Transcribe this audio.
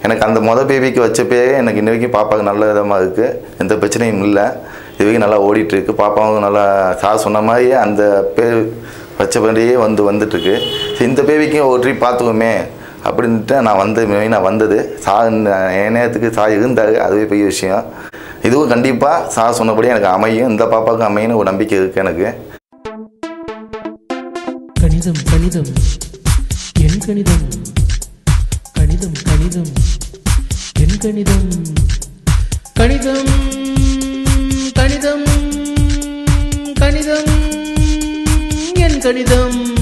எனக்கு அந்த மொதல் பேபிக்கு வச்ச பேரே எனக்கு இன்ன வரைக்கும் பாப்பாவுக்கு நல்ல விதமாக இருக்குது எந்த பிரச்சனையும் இல்லை இது வரைக்கும் நல்லா ஓடிட்டுருக்கு பாப்பாவும் நல்லா சார் சொன்ன மாதிரியே அந்த பேர் வச்சபடியே வந்து வந்துட்டுருக்கு சரி இந்த பேபிக்கும் ஒரு ட்ரிப் பார்த்துக்குவோமே அப்படின்ட்டு நான் வந்து மெயினாக வந்தது சார் என் நேரத்துக்கு சார் இருந்தார் அதுவே பெரிய விஷயம் இதுவும் கண்டிப்பாக சார் சொன்னபடி எனக்கு அமையும் இந்த பாப்பாவுக்கு அமையும்னு ஒரு நம்பிக்கை இருக்குது எனக்கு கணிதம் கணிதம் என் கணிதம் கணிதம் கணிதம் என் கணிதம் கணிதம் கணிதம் கணிதம் என் கணிதம்